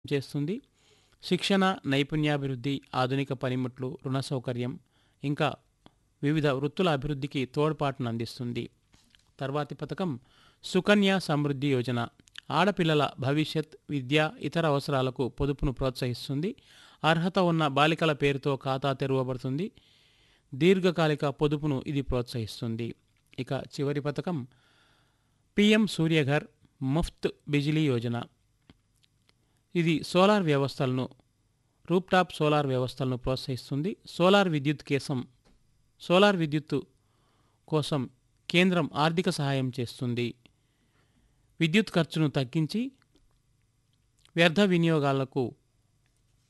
చేస్తుంది శిక్షణ నైపుణ్యాభివృద్ధి ఆధునిక పనిముట్లు రుణ సౌకర్యం ఇంకా వివిధ వృత్తుల అభివృద్ధికి తోడ్పాటును అందిస్తుంది తర్వాతి పథకం సుకన్య సమృద్ధి యోజన ఆడపిల్లల భవిష్యత్ విద్య ఇతర అవసరాలకు పొదుపును ప్రోత్సహిస్తుంది అర్హత ఉన్న బాలికల పేరుతో ఖాతా తెరవబడుతుంది దీర్ఘకాలిక పొదుపును ఇది ప్రోత్సహిస్తుంది ఇక చివరి పథకం పిఎం సూర్యఘర్ ముఫ్త్ బిజిలీ యోజన ఇది సోలార్ వ్యవస్థలను రూప్టాప్ సోలార్ వ్యవస్థలను ప్రోత్సహిస్తుంది సోలార్ విద్యుత్ కేసం సోలార్ విద్యుత్తు కోసం కేంద్రం ఆర్థిక సహాయం చేస్తుంది విద్యుత్ ఖర్చును తగ్గించి వ్యర్థ వినియోగాలకు